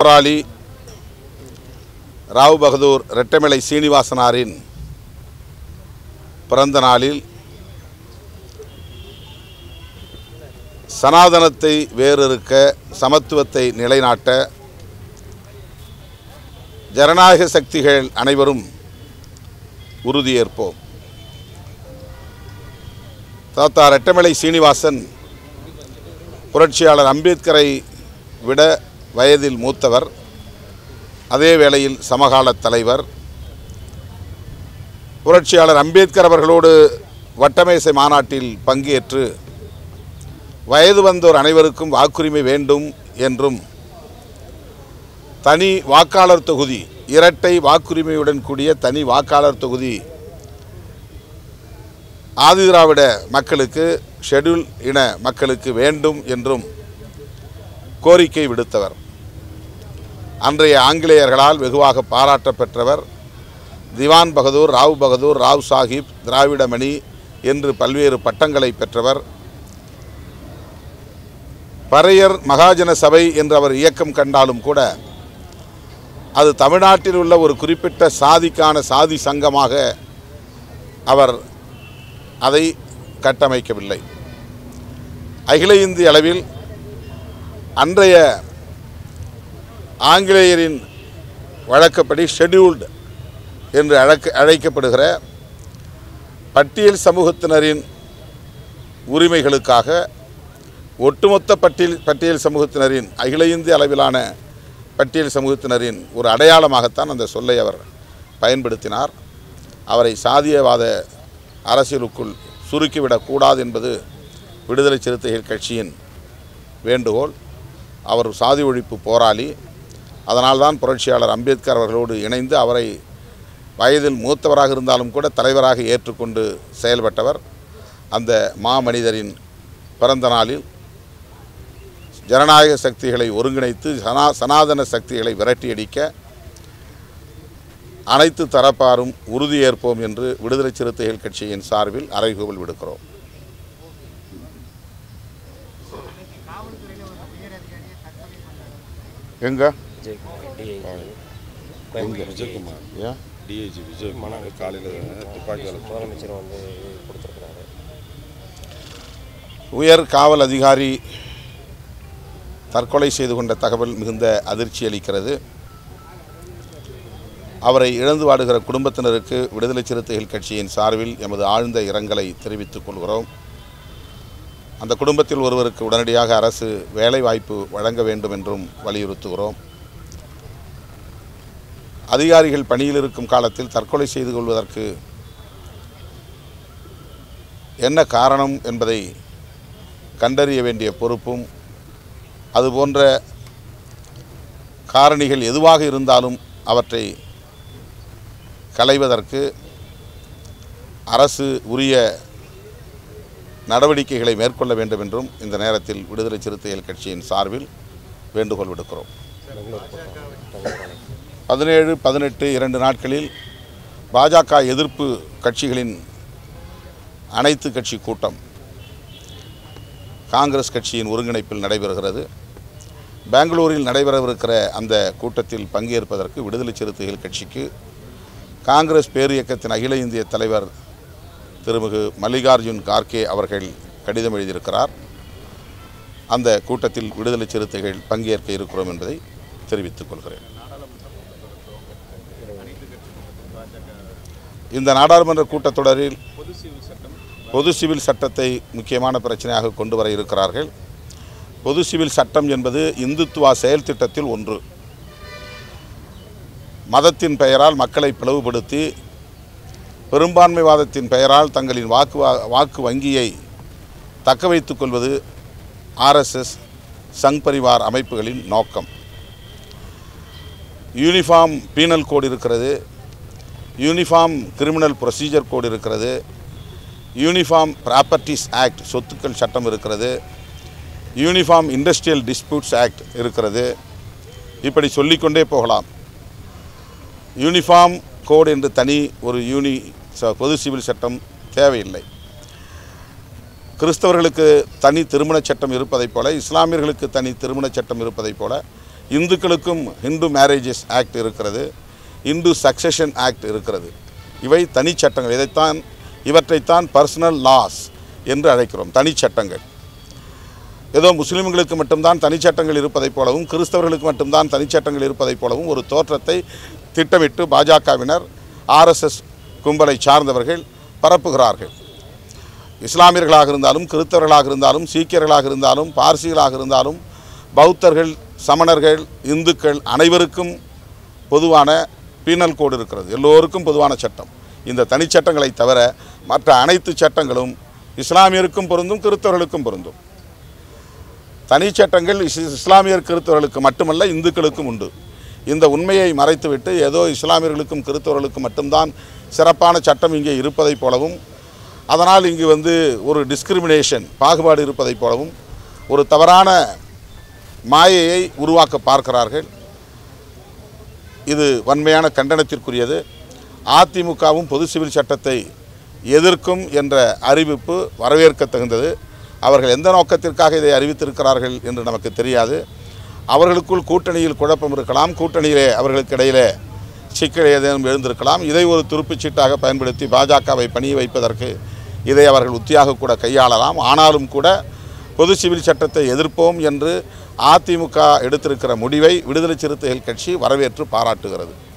போராளி ராவ் பகதூர் ரெட்டமலை சீனிவாசனாரின் பிறந்த நாளில் சனாதனத்தை வேறிருக்க சமத்துவத்தை நிலைநாட்ட ஜனநாயக சக்திகள் அனைவரும் உறுதியேற்போம் தாத்தா ரெட்டமலை சீனிவாசன் புரட்சியாளர் அம்பேத்கரை விட வயதில் மூத்தவர் அதே வேளையில் சமகால தலைவர் புரட்சியாளர் அம்பேத்கர் அவர்களோடு வட்டமேசை மாநாட்டில் பங்கேற்று வயது வந்தோர் அனைவருக்கும் வாக்குரிமை வேண்டும் என்றும் தனி வாக்காளர் தொகுதி இரட்டை வாக்குரிமையுடன் கூடிய தனி வாக்காளர் தொகுதி ஆதிதிராவிட மக்களுக்கு ஷெட்யூல் இன மக்களுக்கு வேண்டும் என்றும் கோரிக்கை விடுத்தவர் அன்றைய ஆங்கிலேயர்களால் வெகுவாக பாராட்ட பெற்றவர் திவான் பகதூர் ராவ் பகதூர் ராவ் சாஹிப் திராவிடமணி என்று பல்வேறு பட்டங்களை பெற்றவர் பறையர் மகாஜன சபை என்று அவர் இயக்கம் கண்டாலும் கூட அது தமிழ்நாட்டில் உள்ள ஒரு குறிப்பிட்ட சாதிக்கான சாதி சங்கமாக அவர் அதை கட்டமைக்கவில்லை அகில இந்திய அளவில் அன்றைய ஆங்கிலேயரின் வழக்கப்படி ஷெட்யூல்டு என்று அழைக்க அழைக்கப்படுகிற பட்டியல் சமூகத்தினரின் உரிமைகளுக்காக ஒட்டுமொத்த பட்டியல் பட்டியல் சமூகத்தினரின் அகில இந்திய அளவிலான பட்டியல் சமூகத்தினரின் ஒரு அடையாளமாகத்தான் அந்த சொல்லை அவர் பயன்படுத்தினார் அவரை சாதியவாத அரசியலுக்குள் சுருக்கிவிடக்கூடாது என்பது விடுதலை சிறுத்தைகள் கட்சியின் வேண்டுகோள் அவர் சாதி ஒழிப்பு போராளி அதனால்தான் புரட்சியாளர் அம்பேத்கர் அவர்களோடு இணைந்து அவரை வயதில் மூத்தவராக இருந்தாலும் கூட தலைவராக ஏற்றுக்கொண்டு செயல்பட்டவர் அந்த மாமனிதரின் பிறந்த நாளில் ஜனநாயக சக்திகளை ஒருங்கிணைத்து சனா சனாதன சக்திகளை விரட்டியடிக்க அனைத்து தரப்பாரும் உறுதியேற்போம் என்று விடுதலை சிறுத்தைகள் கட்சியின் சார்பில் அறைகூவல் விடுக்கிறோம் எங்க விஜயகுமார் ஏன் டிஐஜி விஜயகுமார் காலையில் துப்பாக்கி வேலை முதலமைச்சர் வந்து கொடுத்துருக்குறாரு உயர் காவல் அதிகாரி தற்கொலை செய்து கொண்ட தகவல் மிகுந்த அதிர்ச்சி அளிக்கிறது அவரை இழந்து வாடுகிற குடும்பத்தினருக்கு விடுதலை சிறுத்தைகள் கட்சியின் சார்பில் எமது ஆழ்ந்த இரங்கலை தெரிவித்துக் கொள்கிறோம் அந்த குடும்பத்தில் ஒருவருக்கு உடனடியாக அரசு வேலை வாய்ப்பு வழங்க வேண்டும் என்றும் வலியுறுத்துகிறோம் அதிகாரிகள் பணியில் இருக்கும் காலத்தில் தற்கொலை செய்து கொள்வதற்கு என்ன காரணம் என்பதை கண்டறிய வேண்டிய பொறுப்பும் அதுபோன்ற காரணிகள் எதுவாக இருந்தாலும் அவற்றை களைவதற்கு அரசு உரிய நடவடிக்கைகளை மேற்கொள்ள வேண்டும் என்றும் இந்த நேரத்தில் விடுதலை சிறுத்தைகள் கட்சியின் சார்பில் வேண்டுகோள் விடுக்கிறோம் பதினேழு பதினெட்டு இரண்டு நாட்களில் பாஜக எதிர்ப்பு கட்சிகளின் அனைத்து கட்சி கூட்டம் காங்கிரஸ் கட்சியின் ஒருங்கிணைப்பில் நடைபெறுகிறது பெங்களூரில் நடைபெறவிருக்கிற அந்த கூட்டத்தில் பங்கேற்பதற்கு விடுதலை சிறுத்தைகள் கட்சிக்கு காங்கிரஸ் பேரியக்கத்தின் அகில இந்திய தலைவர் திருமிகு மல்லிகார்ஜுன் கார்கே அவர்கள் கடிதம் எழுதியிருக்கிறார் அந்த கூட்டத்தில் விடுதலை சிறுத்தைகள் பங்கேற்க இருக்கிறோம் என்பதை தெரிவித்துக் கொள்கிறேன் இந்த நாடாளுமன்ற கூட்டத்தொடரில் பொது சிவில் சட்டத்தை முக்கியமான பிரச்சனையாக கொண்டு வர இருக்கிறார்கள் பொது சிவில் சட்டம் என்பது இந்துத்துவா செயல் திட்டத்தில் ஒன்று மதத்தின் பெயரால் மக்களை பிளவுபடுத்தி பெரும்பான்மைவாதத்தின் பெயரால் தங்களின் வாக்கு வா- வாக்கு வங்கியை தக்க வைத்துக் கொள்வது ஆர்எஸ்எஸ் சங் பரிவார் அமைப்புகளின் நோக்கம் யூனிஃபார்ம் பீனல் கோட் இருக்கிறது யூனிஃபார்ம் கிரிமினல் ப்ரொசீஜர் கோட் இருக்கிறது யூனிஃபார்ம் ப்ராப்பர்ட்டிஸ் ஆக்ட் சொத்துக்கள் சட்டம் இருக்கிறது யூனிஃபார்ம் இண்டஸ்ட்ரியல் டிஸ்பியூட்ஸ் ஆக்ட் இருக்கிறது இப்படி சொல்லிக்கொண்டே போகலாம் யூனிஃபார்ம் கோட் என்று தனி ஒரு யூனி ச- பொது சிவில் சட்டம் தேவையில்லை கிறிஸ்தவர்களுக்கு தனி திருமணச் சட்டம் இருப்பதைப் போல இஸ்லாமியர்களுக்கு தனி திருமணச் சட்டம் இருப்பதைப் போல இந்துக்களுக்கும் இந்து மேரேஜஸ் ஆக்ட் இருக்கிறது இந்து சக்சஷன் ஆக்ட் இருக்கிறது இவை தனிச்சட்டங்கள் இதைத்தான் இவற்றைத்தான் பர்சனல் லாஸ் என்று அழைக்கிறோம் தனிச்சட்டங்கள் ஏதோ முஸ்லிம்களுக்கு மட்டும்தான் தனிச்சட்டங்கள் இருப்பதைப் போலவும் கிறிஸ்தவர்களுக்கு மட்டும்தான் தனிச்சட்டங்கள் இருப்பதைப் போலவும் ஒரு தோற்றத்தை திட்டமிட்டு பாஜகவினர் ஆர்எஸ்எஸ் கும்பலை சார்ந்தவர்கள் பரப்புகிறார்கள் இஸ்லாமியர்களாக இருந்தாலும் கிறிஸ்தவர்களாக இருந்தாலும் சீக்கியர்களாக இருந்தாலும் பார்சிகளாக இருந்தாலும் பௌத்தர்கள் சமணர்கள் இந்துக்கள் அனைவருக்கும் பொதுவான பீனல் கோடு இருக்கிறது எல்லோருக்கும் பொதுவான சட்டம் இந்த தனிச்சட்டங்களை தவிர மற்ற அனைத்து சட்டங்களும் இஸ்லாமியருக்கும் பொருந்தும் கிறிஸ்தவர்களுக்கும் பொருந்தும் தனிச்சட்டங்கள் இஸ்- இஸ்லாமியர் கிறிஸ்தவர்களுக்கு மட்டுமல்ல இந்துக்களுக்கும் உண்டு இந்த உண்மையை மறைத்துவிட்டு ஏதோ இஸ்லாமியர்களுக்கும் கிறிஸ்தவர்களுக்கும் மட்டும்தான் சிறப்பான சட்டம் இங்கே இருப்பதைப் போலவும் அதனால் இங்கு வந்து ஒரு டிஸ்கிரிமினேஷன் பாகுபாடு இருப்பதைப் போலவும் ஒரு தவறான மாயையை உருவாக்க பார்க்கிறார்கள் இது வன்மையான கண்டனத்திற்குரியது அதிமுகவும் பொது சிவில் சட்டத்தை எதிர்க்கும் என்ற அறிவிப்பு வரவேற்க தகுந்தது அவர்கள் எந்த நோக்கத்திற்காக இதை அறிவித்திருக்கிறார்கள் என்று நமக்கு தெரியாது அவர்களுக்குள் கூட்டணியில் குழப்பம் இருக்கலாம் கூட்டணியிலே அவர்களுக்கு இடையிலே சிக்கல் ஏதேனும் எழுந்திருக்கலாம் இதை ஒரு துருப்புச் சீட்டாக பயன்படுத்தி பாஜகவை பணிய வைப்பதற்கு இதை அவர்கள் உத்தியாக கூட கையாளலாம் ஆனாலும் கூட பொது சிவில் சட்டத்தை எதிர்ப்போம் என்று அதிமுக எடுத்திருக்கிற முடிவை விடுதலை சிறுத்தைகள் கட்சி வரவேற்று பாராட்டுகிறது